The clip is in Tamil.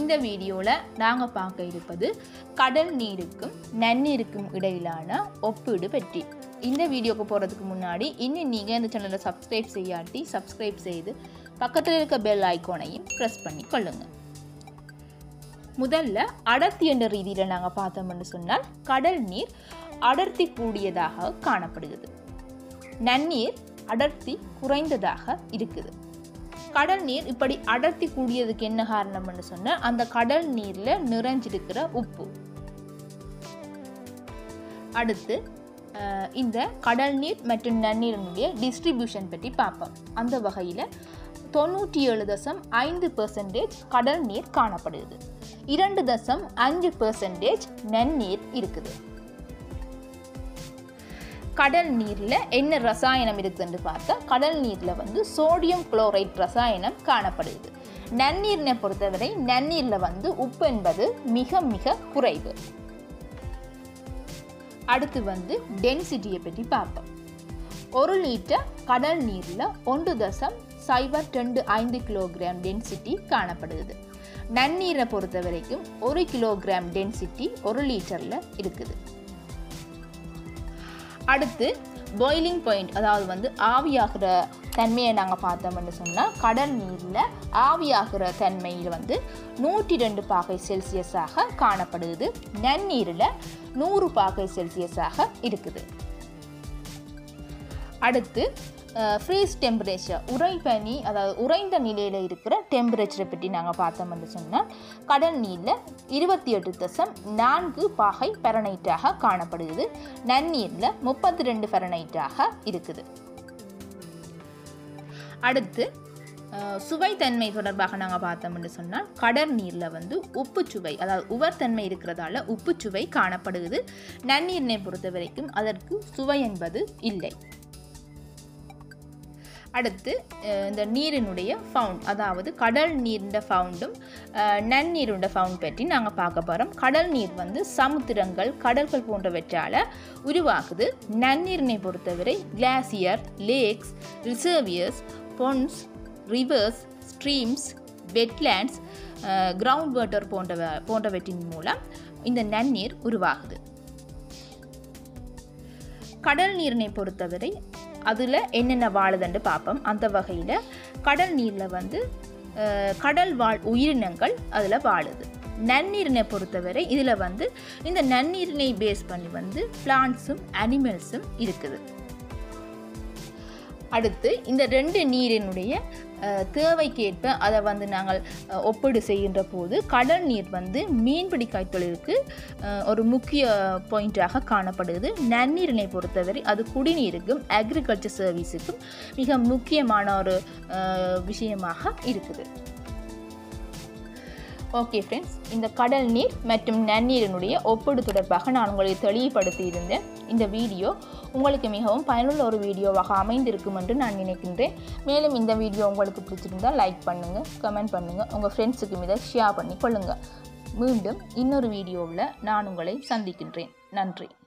இந்த வீடியோவில் நாங்கள் பார்க்க இருப்பது கடல் நீருக்கும் நன்னீருக்கும் இடையிலான ஒப்பீடு பற்றி இந்த வீடியோக்கு போகிறதுக்கு முன்னாடி இன்னும் நீங்கள் இந்த சேனலை சப்ஸ்கிரைப் செய்யாட்டி சப்ஸ்கிரைப் செய்து பக்கத்தில் இருக்க பெல் ஐக்கானையும் ப்ரெஸ் பண்ணி கொள்ளுங்கள் முதல்ல அடர்த்தி என்ற ரீதியில் நாங்கள் பார்த்தோம்னு சொன்னால் கடல் நீர் அடர்த்தி கூடியதாக காணப்படுகிறது நன்னீர் அடர்த்தி குறைந்ததாக இருக்குது கடல் நீர் இப்படி அடர்த்தி கூடியதுக்கு என்ன காரணம்னு சொன்னால் அந்த கடல் நீரில் நிறைஞ்சிருக்கிற உப்பு அடுத்து அஹ், இந்த கடல் நீர் மற்றும் நன்னீரினுடைய டிஸ்ட்ரிபியூஷன் பற்றி பார்ப்போம் அந்த வகையில் தொண்ணூற்றி ஏழு தசம் ஐந்து பெர்சன்டேஜ் கடல் நீர் காணப்படுகிறது இரண்டு தசம் அஞ்சு பெர்சன்டேஜ் நன்னீர் இருக்குது கடல் நீரில் என்ன ரசாயனம் இருக்குதுன்னு பார்த்தா கடல் நீரில் வந்து சோடியம் குளோரைட் ரசாயனம் காணப்படுது நன்னீரினை பொறுத்தவரை நன்னீரில் வந்து உப்பு என்பது மிக மிக குறைவு அடுத்து வந்து டென்சிட்டியை பற்றி பார்ப்போம் ஒரு லிட்டர் கடல் நீரில் ஒன்று தசம் சைபர் ரெண்டு ஐந்து கிலோகிராம் டென்சிட்டி காணப்படுது நன்னீரை பொறுத்த வரைக்கும் ஒரு கிலோகிராம் டென்சிட்டி ஒரு லிட்டரில் இருக்குது அடுத்து பாய்லிங் பாயிண்ட் அதாவது வந்து ஆவியாகிற தன்மையை நாங்கள் பார்த்தோம்னு சொன்னால் கடல் நீரில் ஆவியாகிற தன்மையில் வந்து நூற்றி ரெண்டு பாகை செல்சியஸாக காணப்படுது நன்னீரில் நூறு பாகை செல்சியஸாக இருக்குது அடுத்து ஃப்ரீஸ் டெம்பரேச்சர் உறைபனி அதாவது உறைந்த நிலையில் இருக்கிற டெம்பரேச்சரை பற்றி நாங்கள் பார்த்தோம்னு சொன்னால் கடல் நீரில் இருபத்தி எட்டு தசம் நான்கு பாகை பெரனைட்டாக காணப்படுகிறது நன்னீரில் முப்பத்தி ரெண்டு பெரனைட்டாக இருக்குது அடுத்து அஹ், சுவைத்தன்மை தொடர்பாக நாங்கள் பார்த்தோம்னு சொன்னால் கடல் நீரில் வந்து உப்புச்சுவை அதாவது உவர்த்தன்மை இருக்கிறதால உப்புச்சுவை காணப்படுகிறது நன்னீரினை பொறுத்த வரைக்கும் அதற்கு சுவை என்பது இல்லை அடுத்து அஹ், இந்த நீரினுடைய ஃபவுண்ட் அதாவது கடல் நீரின் ஃபவுண்டும் நன்னீருண்ட ஃபவுண்ட் பற்றி நாங்கள் பார்க்க போகிறோம் கடல் நீர் வந்து சமுத்திரங்கள் கடல்கள் போன்றவற்றால் உருவாகுது நன்னீரினை பொறுத்தவரை glacier lakes reservoirs ponds rivers streams wetlands groundwater போன்றவ போன்றவற்றின் மூலம் இந்த நன்னீர் உருவாகுது கடல் நீரினை பொறுத்தவரை அதில் என்னென்ன வாழுதுன்னு பார்ப்போம் அந்த வகையில் கடல் நீரில் வந்து அஹ், கடல் வாழ் உயிரினங்கள் அதில் வாழுது நன்னீரினை பொறுத்தவரை இதில் வந்து இந்த நன்னீரினை பேஸ் பண்ணி வந்து பிளான்ட்ஸும் அனிமல்ஸும் இருக்குது அடுத்து இந்த ரெண்டு நீரினுடைய அஹ், தேவைக்கேற்ப அதை வந்து நாங்கள் அஹ், ஒப்பீடு செய்கின்ற போது கடல் நீர் வந்து மீன்பிடி கைத்தொழிலுக்கு அஹ், ஒரு முக்கிய பாயிண்டாக காணப்படுது நன்னீரினை பொறுத்தவரை அது குடிநீருக்கும் அக்ரிகல்ச்சர் சர்வீஸுக்கும் மிக முக்கியமான ஒரு அஹ், விஷயமாக இருக்குது ஓகே ஃப்ரெண்ட்ஸ் இந்த கடல் நீர் மற்றும் நன்னீரினுடைய ஒப்பீடு தொடர்பாக நான் உங்களுக்கு தெளிவுபடுத்தி இருந்தேன் இந்த வீடியோ உங்களுக்கு மிகவும் பயனுள்ள ஒரு வீடியோவாக அமைந்திருக்கும் என்று நான் நினைக்கின்றேன் மேலும் இந்த வீடியோ உங்களுக்கு பிடிச்சிருந்தால் லைக் பண்ணுங்கள் கமெண்ட் பண்ணுங்கள் உங்கள் ஃப்ரெண்ட்ஸுக்கும் இதை ஷேர் பண்ணி கொள்ளுங்கள் மீண்டும் இன்னொரு வீடியோவில் நான் உங்களை சந்திக்கின்றேன் நன்றி